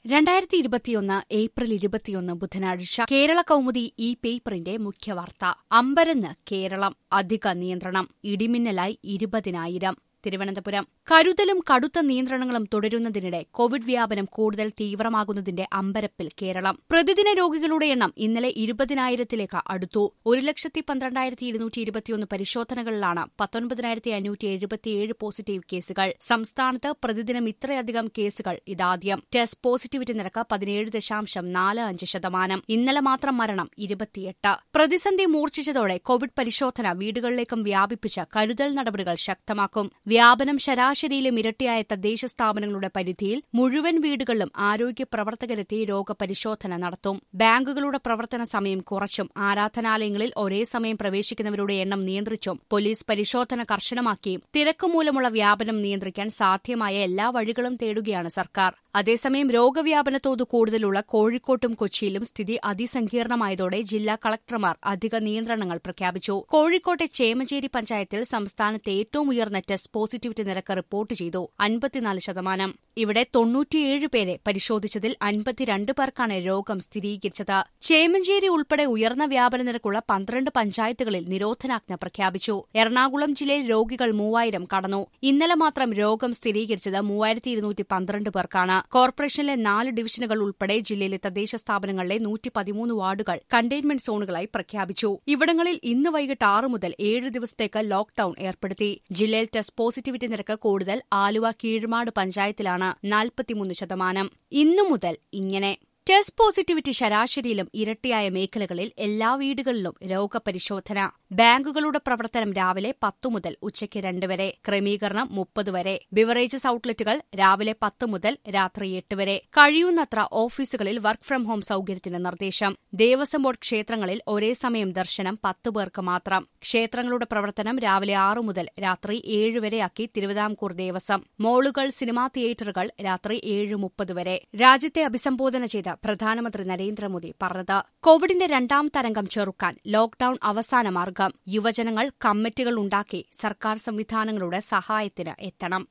രണ്ടായിരത്തി ഇരുപത്തിയൊന്ന് ഏപ്രിൽ ഇരുപത്തിയൊന്ന് ബുധനാഴ്ച കേരള കൗമുദി ഈ പേപ്പറിന്റെ മുഖ്യവാർത്ത അമ്പരന്ന് കേരളം അധിക നിയന്ത്രണം ഇടിമിന്നലായി ഇരുപതിനായിരം തിരുവനന്തപുരം കരുതലും കടുത്ത നിയന്ത്രണങ്ങളും തുടരുന്നതിനിടെ കോവിഡ് വ്യാപനം കൂടുതൽ തീവ്രമാകുന്നതിന്റെ അമ്പരപ്പിൽ കേരളം പ്രതിദിന രോഗികളുടെ എണ്ണം ഇന്നലെ ഇരുപതിനായിരത്തിലേക്ക് അടുത്തു ഒരു ലക്ഷത്തി പന്ത്രണ്ടായിരത്തി ഇരുന്നൂറ്റി ഇരുപത്തിയൊന്ന് പരിശോധനകളിലാണ് പത്തൊൻപതിനായിരത്തി അഞ്ഞൂറ്റി എഴുപത്തിയേഴ് പോസിറ്റീവ് കേസുകൾ സംസ്ഥാനത്ത് പ്രതിദിനം ഇത്രയധികം കേസുകൾ ഇതാദ്യം ടെസ്റ്റ് പോസിറ്റിവിറ്റി നിരക്ക് പതിനേഴ് ദശാംശം നാല് അഞ്ച് ശതമാനം ഇന്നലെ മാത്രം മരണം ഇരുപത്തിയെട്ട് പ്രതിസന്ധി മൂർച്ഛിച്ചതോടെ കോവിഡ് പരിശോധന വീടുകളിലേക്കും വ്യാപിപ്പിച്ച് കരുതൽ നടപടികൾ ശക്തമാക്കും വ്യാപനം ശരാശരിയിലും ഇരട്ടിയായ തദ്ദേശ സ്ഥാപനങ്ങളുടെ പരിധിയിൽ മുഴുവൻ വീടുകളിലും ആരോഗ്യ പ്രവർത്തകരെത്തി രോഗപരിശോധന നടത്തും ബാങ്കുകളുടെ പ്രവർത്തന സമയം കുറച്ചും ആരാധനാലയങ്ങളിൽ ഒരേ സമയം പ്രവേശിക്കുന്നവരുടെ എണ്ണം നിയന്ത്രിച്ചും പോലീസ് പരിശോധന കർശനമാക്കിയും തിരക്കുമൂലമുള്ള വ്യാപനം നിയന്ത്രിക്കാൻ സാധ്യമായ എല്ലാ വഴികളും തേടുകയാണ് സർക്കാർ അതേസമയം രോഗവ്യാപന തോത് കൂടുതലുള്ള കോഴിക്കോട്ടും കൊച്ചിയിലും സ്ഥിതി അതിസങ്കീർണമായതോടെ ജില്ലാ കളക്ടർമാർ അധിക നിയന്ത്രണങ്ങൾ പ്രഖ്യാപിച്ചു കോഴിക്കോട്ടെ ചേമഞ്ചേരി പഞ്ചായത്തിൽ സംസ്ഥാനത്തെ ഏറ്റവും ഉയർന്ന ടെസ്റ്റ് പോസിറ്റിവിറ്റി നിരക്ക് റിപ്പോർട്ട് ചെയ്തു അൻപത്തിനാല് ശതമാനം ഇവിടെ തൊണ്ണൂറ്റിയേഴ് പേരെ പരിശോധിച്ചതിൽ അൻപത്തിരണ്ട് പേർക്കാണ് രോഗം സ്ഥിരീകരിച്ചത് ചേമഞ്ചേരി ഉൾപ്പെടെ ഉയർന്ന വ്യാപന നിരക്കുള്ള പന്ത്രണ്ട് പഞ്ചായത്തുകളിൽ നിരോധനാജ്ഞ പ്രഖ്യാപിച്ചു എറണാകുളം ജില്ലയിൽ രോഗികൾ മൂവായിരം കടന്നു ഇന്നലെ മാത്രം രോഗം സ്ഥിരീകരിച്ചത് മൂവായിരത്തി ഇരുന്നൂറ്റി പന്ത്രണ്ട് പേർക്കാണ് കോർപ്പറേഷനിലെ നാല് ഡിവിഷനുകൾ ഉൾപ്പെടെ ജില്ലയിലെ തദ്ദേശ സ്ഥാപനങ്ങളിലെ നൂറ്റി പതിമൂന്ന് വാർഡുകൾ കണ്ടെയ്ൻമെന്റ് സോണുകളായി പ്രഖ്യാപിച്ചു ഇവിടങ്ങളിൽ ഇന്ന് വൈകിട്ട് ആറ് മുതൽ ഏഴ് ദിവസത്തേക്ക് ലോക്ഡൌൺ ഏർപ്പെടുത്തി ജില്ലയിൽ ടെസ്റ്റ് പോസിറ്റിവിറ്റി നിരക്ക് കൂടുതൽ ആലുവ കീഴ്മാട് പഞ്ചായത്തിലാണ് നാൽപ്പത്തിമൂന്ന് ശതമാനം ഇന്നു മുതൽ ഇങ്ങനെ ടെസ്റ്റ് പോസിറ്റിവിറ്റി ശരാശരിയിലും ഇരട്ടിയായ മേഖലകളിൽ എല്ലാ വീടുകളിലും രോഗപരിശോധന ബാങ്കുകളുടെ പ്രവർത്തനം രാവിലെ പത്തു മുതൽ ഉച്ചയ്ക്ക് രണ്ട് വരെ ക്രമീകരണം മുപ്പത് വരെ ബിവറേജസ് ഔട്ട്ലെറ്റുകൾ രാവിലെ പത്ത് മുതൽ രാത്രി എട്ട് വരെ കഴിയുന്നത്ര ഓഫീസുകളിൽ വർക്ക് ഫ്രം ഹോം സൌകര്യത്തിന് നിർദ്ദേശം ദേവസ്വം ബോർഡ് ക്ഷേത്രങ്ങളിൽ ഒരേ സമയം ദർശനം പത്ത് പേർക്ക് മാത്രം ക്ഷേത്രങ്ങളുടെ പ്രവർത്തനം രാവിലെ ആറു മുതൽ രാത്രി ഏഴ് വരെയാക്കി തിരുവിതാംകൂർ ദേവസ്വം മോളുകൾ സിനിമാ തിയേറ്ററുകൾ രാത്രി ഏഴ് മുപ്പത് വരെ രാജ്യത്തെ അഭിസംബോധന ചെയ്ത പ്രധാനമന്ത്രി നരേന്ദ്രമോദി പറഞ്ഞത് കോവിഡിന്റെ രണ്ടാം തരംഗം ചെറുക്കാൻ ലോക്ഡൌൺ അവസാന മാർഗം യുവജനങ്ങൾ കമ്മിറ്റികൾ ഉണ്ടാക്കി സർക്കാർ സംവിധാനങ്ങളുടെ സഹായത്തിന് എത്തണം